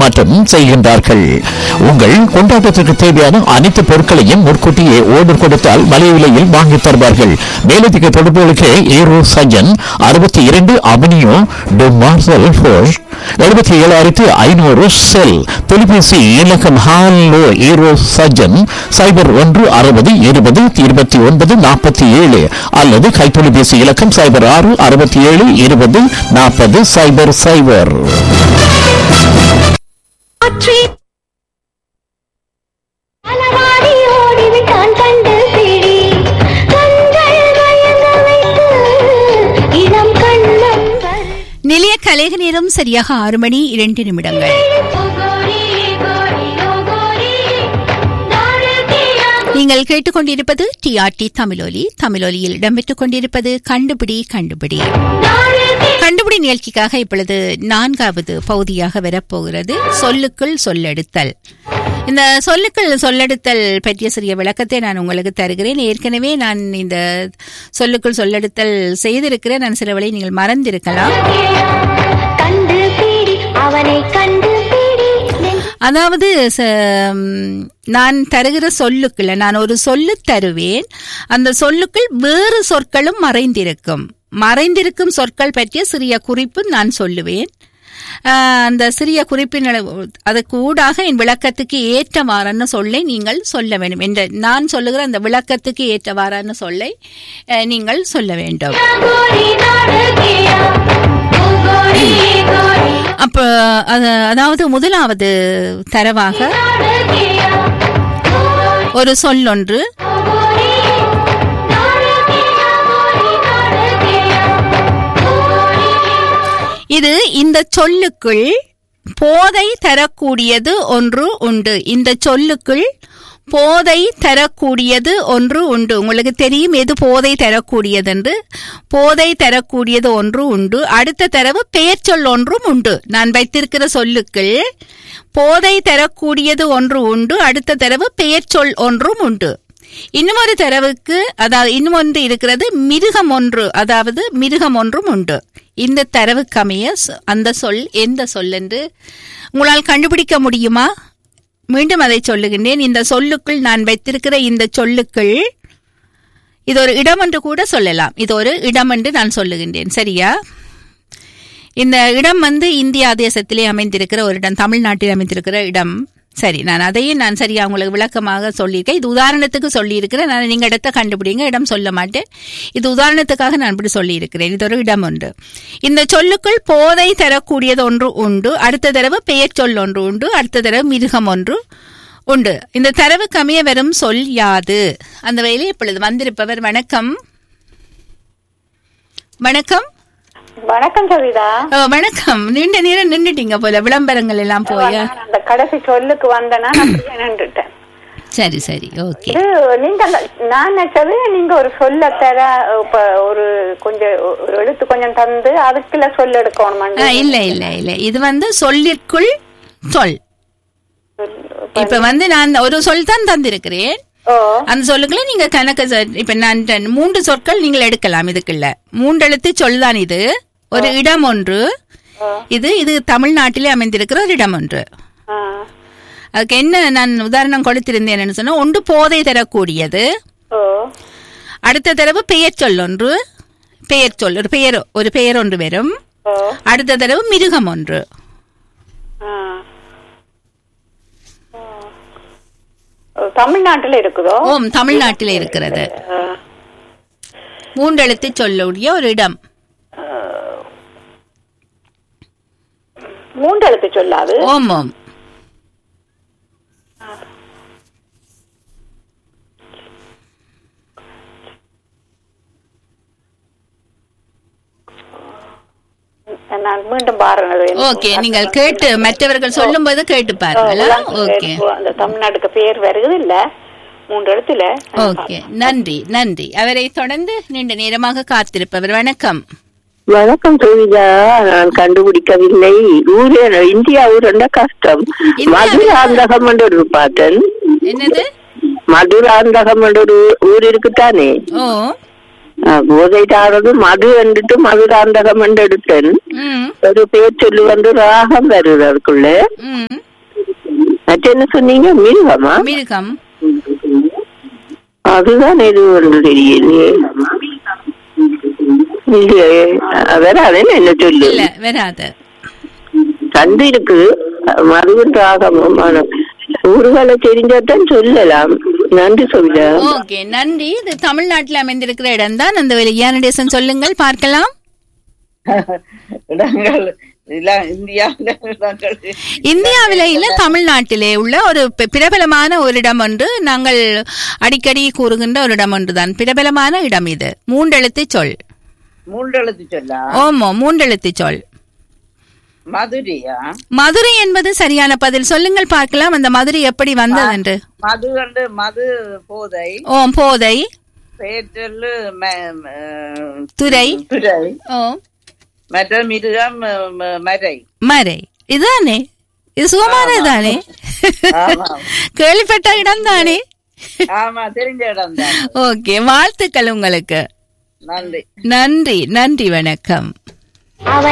பரிமாற்றம் செய்கின்றார்கள் உங்கள் கொண்டாட்டத்திற்கு தேவையான அனைத்து பொருட்களையும் முன்கூட்டியே ஓர்டர் கொடுத்தால் மலிவு விலையில் வாங்கித் தருவார்கள் மேலதிக தொடர்புகளுக்கு ஏரோ சஜன் அறுபத்தி இரண்டு அவனியோ டு மார்சல் ஃபோஷ் எழுபத்தி ஏழாயிரத்தி ஐநூறு செல் தொலைபேசி இலக்கம் ஹாலோ ஏரோ சஜன் சைபர் ஒன்று அறுபது இருபது இருபத்தி ஒன்பது நாற்பத்தி ஏழு அல்லது கைத்தொலைபேசி இலக்கம் சைபர் ஆறு அறுபத்தி ஏழு இருபது நாற்பது சைபர் சைபர் ஆற்றி அலமாரி ஓடிவிட்டான் கண்டு பிடி கண்கள் மயங்க வைத்து இளம் கண்ணம் நிலைய கலைக நேரம் சரியாக ஆறு மணி இரண்டு நிமிடங்கள் நீங்கள் கேட்டுக்கொண்டிருப்பது டிஆர்டி தமிழொலி தமிழொலியில் இடம்பெற்றுக் கொண்டிருப்பது கண்டுபிடி கண்டுபிடி கண்டுபிடி நிகழ்ச்சிக்காக இப்பொழுது நான்காவது பகுதியாக வரப்போகிறது சொல்லுக்குள் சொல்லெடுத்தல் இந்த சொல்லுக்குள் சொல்லெடுத்தல் பற்றிய சிறிய விளக்கத்தை நான் உங்களுக்கு தருகிறேன் ஏற்கனவே நான் இந்த சொல்லுக்குள் சொல்லெடுத்தல் செய்திருக்கிறேன் நான் சில வேளை நீங்கள் மறந்திருக்கலாம் கண்டு பிடி அவனை கண்டு பிடி அதாவது ச- ம், நான் தருகிற சொல்லுக்குள்ள நான் ஒரு சொல்லு தருவேன் அந்த சொல்லுக்குள் வேறு சொற்களும் மறைந்திருக்கும் மறைந்திருக்கும் சொற்கள் பற்றிய சிறிய குறிப்பு நான் சொல்லுவேன் ஆஹ், அந்த சிறிய குறிப்பின் அளவு- அதுக்கு ஊடாக என் விளக்கத்துக்கு ஏற்றவாறான சொல்லை நீங்கள் சொல்ல வேண்டும் என்ற நான் சொல்லுகிற அந்த விளக்கத்துக்கு ஏற்றவாறான சொல்லை அஹ், நீங்கள் சொல்ல வேண்டும் அப்ப அது- அதாவது முதலாவது தரவாக ஒரு சொல்லொன்று இது இந்த சொல்லுக்குள் போதை தரக்கூடியது ஒன்று உண்டு இந்த சொல்லுக்குள் போதை தரக்கூடியது ஒன்று உண்டு உங்களுக்கு தெரியும் எது போதை தரக்கூடியது என்று போதை தரக்கூடியது ஒன்று உண்டு அடுத்த தரவு பெயர் சொல் ஒன்றும் உண்டு நான் வைத்திருக்கிற சொல்லுக்குள் போதை தரக்கூடியது ஒன்று உண்டு அடுத்த தரவு பெயர் சொல் ஒன்றும் உண்டு இன்னும் ஒரு தரவுக்கு அதாவது இன்னும் ஒன்று இருக்கிறது மிருகம் ஒன்று அதாவது மிருகம் ஒன்றும் உண்டு இந்த தரவுக்கமைய சொ- அந்த சொல் எந்த சொல் என்று உங்களால் கண்டுபிடிக்க முடியுமா மீண்டும் அதை சொல்லுகின்றேன் இந்த சொல்லுக்குள் நான் வைத்திருக்கிற இந்த சொல்லுக்குள் இது ஒரு இடம் என்று கூட சொல்லலாம் இது ஒரு இடம் என்று நான் சொல்லுகின்றேன் சரியா இந்த இடம் வந்து இந்தியா தேசத்திலே அமைந்திருக்கிற ஒரு இடம் தமிழ்நாட்டில் அமைந்திருக்கிற இடம் சரி நான் அதையும் நான் சரியா உங்களுக்கு விளக்கமாக சொல்லியிருக்கேன் இது உதாரணத்துக்கு சொல்லியிருக்கிறேன் நான் நீங்க இடத்த கண்டுபிடிங்க இடம் சொல்ல மாட்டேன் இது உதாரணத்துக்காக நான் இப்படி சொல்லியிருக்கிறேன் இது ஒரு இடம் உண்டு இந்த சொல்லுக்குள் போதை தரக்கூடியது ஒன்று உண்டு அடுத்த தடவை பெயர் சொல் ஒன்று உண்டு அடுத்த தடவை மிருகம் ஒன்று உண்டு இந்த தரவு கமைய வரும் சொல் யாது அந்த வகையில் இப்பொழுது வந்திருப்பவர் வணக்கம் வணக்கம் வணக்கம் கவிதா ஓ, வணக்கம் நீண்ட நேரம் நின்னுட்டீங்க போல விளம்பரங்கள் எல்லாம் போய நான் அந்த கடைசி சொல்லுக்கு வந்தேன்னா நான் அப்படியே நின்றுட்டேன் சரி சரி ஓகே இது நீங்க அந்த- நான் நினைச்சது நீங்க ஒரு சொல்ல தர இப்ப ஒரு கொஞ்சம் ஒரு எழுத்து கொஞ்சம் தந்து அதுக்குள்ள சொல்ல எடுக்கணும் ஆ, இல்ல இல்ல இல்ல இது வந்து சொல்லிற்குள் சொல் இப்ப வந்து நான் ஒரு சொல் தான் தந்திருக்கிறேன் ஓ அந்த சொல்லுக்குள்ள நீங்க கணக்கு ச- இப்ப நான் ட- மூன்று சொற்கள் நீங்கள் எடுக்கலாம் இதுக்குள்ள மூன்று எழுத்து சொல் தான் இது ஒரு இடம் ஒன்று இது இது தமிழ்நாட்டிலே அமைந்திருக்கிற ஒரு இடம் ஒன்று ஆ, அதுக்கு என்ன நான் உதாரணம் கொடுத்திருந்தேன்னு சொன்னா ஒன்று போதை தரக்கூடியது ஓ அடுத்த தடவை பெயர் சொல் ஒன்று பெயர் சொல் ஒரு பெயர் ஒரு பெயர் ஒன்று வரும் ஓ அடுத்த தடவை மிருகம் ஒன்று ஆ. ஓ, தமிழ்நாட்டுல இருக்குதோ ஓம் தமிழ்நாட்டில் இருக்கிறது ஆ, மூன்றெழுத்து சொல்லக்கூடிய ஒரு இடம் மூன்று எழுத்து சொல்லாது ஓம் ஓம் நான் மீண்டும் பாருங்க ஓகே நீங்கள் கேட்டு மற்றவர்கள் சொல்லும்போது கேட்டு பாருங்களா ஓகே அந்த தமிழ்நாட்டுக்கு பேர் வருது இல்ல மூன்று இடத்துல ஓகே நன்றி நன்றி அவரை தொடர்ந்து நீண்ட நேரமாக காத்திருப்பவர் வணக்கம் வணக்கம் சுவிதா நான் கண்டுபிடிக்கவில்லை ஊரே இந்தியா ஊரண்ட கஷ்டம் இந்தியா மதுராந்தகம் என்று ஒரு பார்த்தேன் என்னது மதுராந்தகம் என்று ஒரு ஊர் இருக்குத்தானே ஓ போதைட்டாவது மது வந்துட்டு மதுராந்தகம் என்று எடுத்தேன் ம் ஒரு பேர் சொல்லு வந்து ராகம் வருது அதுக்குள்ள ம் மற்ற என்ன சொன்னீங்க மிருகமா மிருகம் அதுதான் எது ஒன்று தெரியலையே இல்லையே வராதுன்னு என்ன சொல்லு இல்ல வராது கண்டு இருக்கு மதுவின் ராகமும் ஆனா ஊர்களை தெரிஞ்சாதான் சொல்லலாம் நன்றி சொல்ல ஓகே நன்றி இது தமிழ்நாட்டில் அமைந்திருக்கிற இடம் தான் அந்த யானடேசன் சொல்லுங்கள் பார்க்கலாம் இடங்கள் இல்ல இந்தியாவில இடங்கள் இந்தியாவிலே இல்ல தமிழ்நாட்டிலே உள்ள ஒரு பி- பிரபலமான ஒரு இடம் ஒன்று நாங்கள் அடிக்கடி கூறுகின்ற ஒரு இடம் ஒன்றுதான் பிரபலமான இடம் இது மூன்றெழுத்து சொல் மூன்றெழுத்து சொல்லா ஓமோ மூன்றெழுத்து சொல் மதுரையா மதுரை என்பது சரியான பதில் சொல்லுங்கள் பார்க்கலாம் அந்த மதுரை எப்படி வந்தது என்று மது கண்டு மது போதை ஓம் போதை பேற்றல் துறை துறை ஓ மற்ற மிருகம் ம- ம- மரை மறை இதுதானே இது சுகமானதுதானே ஆமாம். கேள்விப்பட்ட இடம் தானே ஆமா தெரிஞ்ச இடம் தான் ஓகே வாழ்த்துக்கள் உங்களுக்கு நன்றி நன்றி நன்றி வணக்கம் அவன்